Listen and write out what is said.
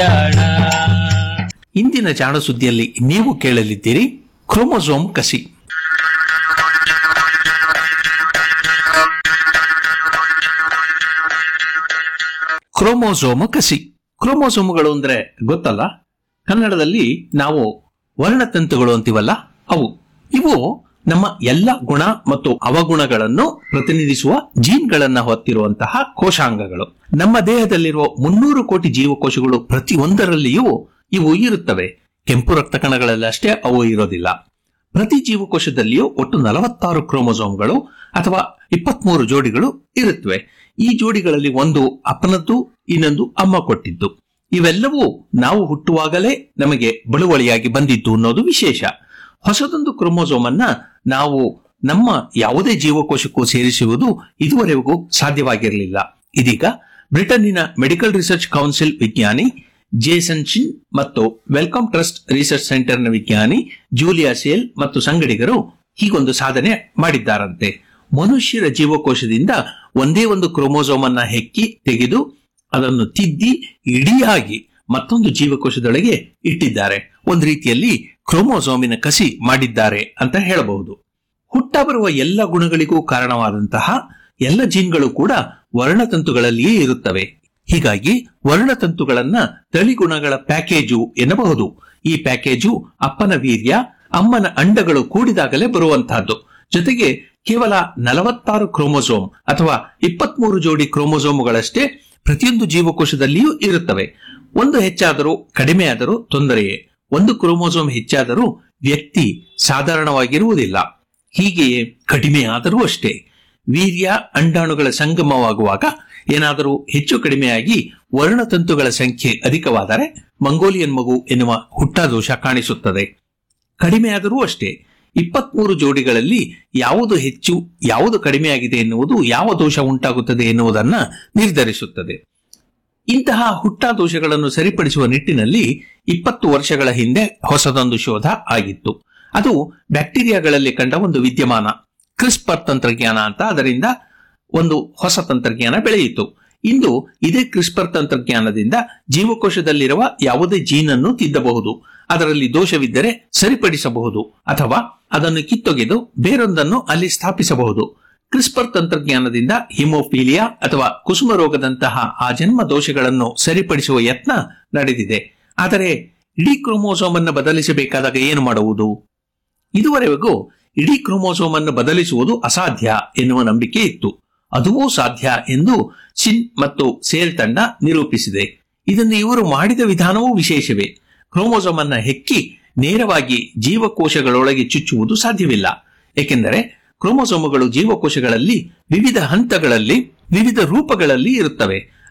ಜಾಣ ಇಂದಿನ ಜಾಣ ಸುದ್ದಿಯಲ್ಲಿ ನೀವು ಕೇಳಲಿದ್ದೀರಿ ಕ್ರೋಮೋಸೋಮ್ ಕಸಿ ಕ್ರೋಮೋಸೋಮ ಕಸಿ ಕ್ರೋಮೋಸೋಮ್ಗಳು ಅಂದ್ರೆ ಗೊತ್ತಲ್ಲ ಕನ್ನಡದಲ್ಲಿ ನಾವು ವರ್ಣತಂತುಗಳು ಅಂತೀವಲ್ಲ ಅವು ಇವು ನಮ್ಮ ಎಲ್ಲ ಗುಣ ಮತ್ತು ಅವಗುಣಗಳನ್ನು ಪ್ರತಿನಿಧಿಸುವ ಜೀನ್ಗಳನ್ನ ಹೊತ್ತಿರುವಂತಹ ಕೋಶಾಂಗಗಳು ನಮ್ಮ ದೇಹದಲ್ಲಿರುವ ಮುನ್ನೂರು ಕೋಟಿ ಜೀವಕೋಶಗಳು ಪ್ರತಿಯೊಂದರಲ್ಲಿಯೂ ಇವು ಇರುತ್ತವೆ ಕೆಂಪು ರಕ್ತ ಕಣಗಳಲ್ಲಿ ಅಷ್ಟೇ ಅವು ಇರೋದಿಲ್ಲ ಪ್ರತಿ ಜೀವಕೋಶದಲ್ಲಿಯೂ ಒಟ್ಟು ನಲವತ್ತಾರು ಕ್ರೋಮೋಸೋಮ್ಗಳು ಅಥವಾ ಇಪ್ಪತ್ಮೂರು ಜೋಡಿಗಳು ಇರುತ್ತವೆ ಈ ಜೋಡಿಗಳಲ್ಲಿ ಒಂದು ಅಪ್ಪನದ್ದು ಇನ್ನೊಂದು ಅಮ್ಮ ಕೊಟ್ಟಿದ್ದು ಇವೆಲ್ಲವೂ ನಾವು ಹುಟ್ಟುವಾಗಲೇ ನಮಗೆ ಬಳುವಳಿಯಾಗಿ ಬಂದಿದ್ದು ಅನ್ನೋದು ವಿಶೇಷ ಹೊಸದೊಂದು ಕ್ರೋಮೋಸೋಮ್ ಅನ್ನ ನಾವು ನಮ್ಮ ಯಾವುದೇ ಜೀವಕೋಶಕ್ಕೂ ಸೇರಿಸುವುದು ಇದುವರೆಗೂ ಸಾಧ್ಯವಾಗಿರಲಿಲ್ಲ ಇದೀಗ ಬ್ರಿಟನ್ನಿನ ಮೆಡಿಕಲ್ ರಿಸರ್ಚ್ ಕೌನ್ಸಿಲ್ ವಿಜ್ಞಾನಿ ಜೇಸನ್ ಶಿನ್ ಮತ್ತು ವೆಲ್ಕಮ್ ಟ್ರಸ್ಟ್ ರಿಸರ್ಚ್ ಸೆಂಟರ್ನ ವಿಜ್ಞಾನಿ ಜೂಲಿಯಾ ಸೇಲ್ ಮತ್ತು ಸಂಗಡಿಗರು ಹೀಗೊಂದು ಸಾಧನೆ ಮಾಡಿದ್ದಾರಂತೆ ಮನುಷ್ಯರ ಜೀವಕೋಶದಿಂದ ಒಂದೇ ಒಂದು ಕ್ರೋಮೋಸೋಮ್ ಅನ್ನ ಹೆಕ್ಕಿ ತೆಗೆದು ಅದನ್ನು ತಿದ್ದಿ ಇಡಿಯಾಗಿ ಮತ್ತೊಂದು ಜೀವಕೋಶದೊಳಗೆ ಇಟ್ಟಿದ್ದಾರೆ ಒಂದು ರೀತಿಯಲ್ಲಿ ಕ್ರೋಮೋಸೋಮಿನ ಕಸಿ ಮಾಡಿದ್ದಾರೆ ಅಂತ ಹೇಳಬಹುದು ಹುಟ್ಟ ಬರುವ ಎಲ್ಲ ಗುಣಗಳಿಗೂ ಕಾರಣವಾದಂತಹ ಎಲ್ಲ ಜೀನ್ಗಳು ಕೂಡ ವರ್ಣತಂತುಗಳಲ್ಲಿಯೇ ಇರುತ್ತವೆ ಹೀಗಾಗಿ ವರ್ಣತಂತುಗಳನ್ನ ತಳಿಗುಣಗಳ ಪ್ಯಾಕೇಜು ಎನ್ನಬಹುದು ಈ ಪ್ಯಾಕೇಜು ಅಪ್ಪನ ವೀರ್ಯ ಅಮ್ಮನ ಅಂಡಗಳು ಕೂಡಿದಾಗಲೇ ಬರುವಂತಹದ್ದು ಜೊತೆಗೆ ಕೇವಲ ನಲವತ್ತಾರು ಕ್ರೋಮೋಸೋಮ್ ಅಥವಾ ಇಪ್ಪತ್ಮೂರು ಜೋಡಿ ಕ್ರೋಮೋಸೋಮ್ಗಳಷ್ಟೇ ಪ್ರತಿಯೊಂದು ಜೀವಕೋಶದಲ್ಲಿಯೂ ಇರುತ್ತವೆ ಒಂದು ಹೆಚ್ಚಾದರೂ ಕಡಿಮೆಯಾದರೂ ತೊಂದರೆಯೇ ಒಂದು ಕ್ರೋಮೋಸೋಮ್ ಹೆಚ್ಚಾದರೂ ವ್ಯಕ್ತಿ ಸಾಧಾರಣವಾಗಿರುವುದಿಲ್ಲ ಹೀಗೆಯೇ ಕಡಿಮೆಯಾದರೂ ಅಷ್ಟೇ ವೀರ್ಯ ಅಂಡಾಣುಗಳ ಸಂಗಮವಾಗುವಾಗ ಏನಾದರೂ ಹೆಚ್ಚು ಕಡಿಮೆಯಾಗಿ ವರ್ಣತಂತುಗಳ ಸಂಖ್ಯೆ ಅಧಿಕವಾದರೆ ಮಂಗೋಲಿಯನ್ ಮಗು ಎನ್ನುವ ಹುಟ್ಟಾದೋಷ ಕಾಣಿಸುತ್ತದೆ ಕಡಿಮೆಯಾದರೂ ಅಷ್ಟೇ ಇಪ್ಪತ್ಮೂರು ಜೋಡಿಗಳಲ್ಲಿ ಯಾವುದು ಹೆಚ್ಚು ಯಾವುದು ಕಡಿಮೆಯಾಗಿದೆ ಎನ್ನುವುದು ಯಾವ ದೋಷ ಉಂಟಾಗುತ್ತದೆ ಎನ್ನುವುದನ್ನ ನಿರ್ಧರಿಸುತ್ತದೆ ಇಂತಹ ಹುಟ್ಟಾದೋಷಗಳನ್ನು ಸರಿಪಡಿಸುವ ನಿಟ್ಟಿನಲ್ಲಿ ಇಪ್ಪತ್ತು ವರ್ಷಗಳ ಹಿಂದೆ ಹೊಸದೊಂದು ಶೋಧ ಆಗಿತ್ತು ಅದು ಬ್ಯಾಕ್ಟೀರಿಯಾಗಳಲ್ಲಿ ಕಂಡ ಒಂದು ವಿದ್ಯಮಾನ ಕ್ರಿಸ್ಪರ್ ತಂತ್ರಜ್ಞಾನ ಅಂತ ಅದರಿಂದ ಒಂದು ಹೊಸ ತಂತ್ರಜ್ಞಾನ ಬೆಳೆಯಿತು ಇಂದು ಇದೇ ಕ್ರಿಸ್ಪರ್ ತಂತ್ರಜ್ಞಾನದಿಂದ ಜೀವಕೋಶದಲ್ಲಿರುವ ಯಾವುದೇ ಜೀನ್ ಅನ್ನು ತಿದ್ದಬಹುದು ಅದರಲ್ಲಿ ದೋಷವಿದ್ದರೆ ಸರಿಪಡಿಸಬಹುದು ಅಥವಾ ಅದನ್ನು ಕಿತ್ತೊಗೆದು ಬೇರೊಂದನ್ನು ಅಲ್ಲಿ ಸ್ಥಾಪಿಸಬಹುದು ಕ್ರಿಸ್ಪರ್ ತಂತ್ರಜ್ಞಾನದಿಂದ ಹಿಮೋಫೀಲಿಯಾ ಅಥವಾ ಕುಸುಮ ರೋಗದಂತಹ ಆ ಜನ್ಮ ದೋಷಗಳನ್ನು ಸರಿಪಡಿಸುವ ಯತ್ನ ನಡೆದಿದೆ ಆದರೆ ಇಡೀ ಕ್ರೋಮೋಸೋಮ್ ಅನ್ನು ಬದಲಿಸಬೇಕಾದಾಗ ಏನು ಮಾಡುವುದು ಇದುವರೆಗೂ ಇಡೀ ಕ್ರೋಮೋಸೋಮ್ ಅನ್ನು ಬದಲಿಸುವುದು ಅಸಾಧ್ಯ ಎನ್ನುವ ನಂಬಿಕೆ ಇತ್ತು ಅದುವೂ ಸಾಧ್ಯ ಎಂದು ಸಿನ್ ಮತ್ತು ಸೇಲ್ ತಂಡ ನಿರೂಪಿಸಿದೆ ಇದನ್ನು ಇವರು ಮಾಡಿದ ವಿಧಾನವೂ ವಿಶೇಷವೇ ಕ್ರೋಮೋಸೋಮ್ ಅನ್ನ ಹೆಕ್ಕಿ ನೇರವಾಗಿ ಜೀವಕೋಶಗಳೊಳಗೆ ಚುಚ್ಚುವುದು ಸಾಧ್ಯವಿಲ್ಲ ಏಕೆಂದರೆ ಕ್ರೋಮೋಸೋಮುಗಳು ಜೀವಕೋಶಗಳಲ್ಲಿ ವಿವಿಧ ಹಂತಗಳಲ್ಲಿ ವಿವಿಧ ರೂಪಗಳಲ್ಲಿ ಇರುತ್ತವೆ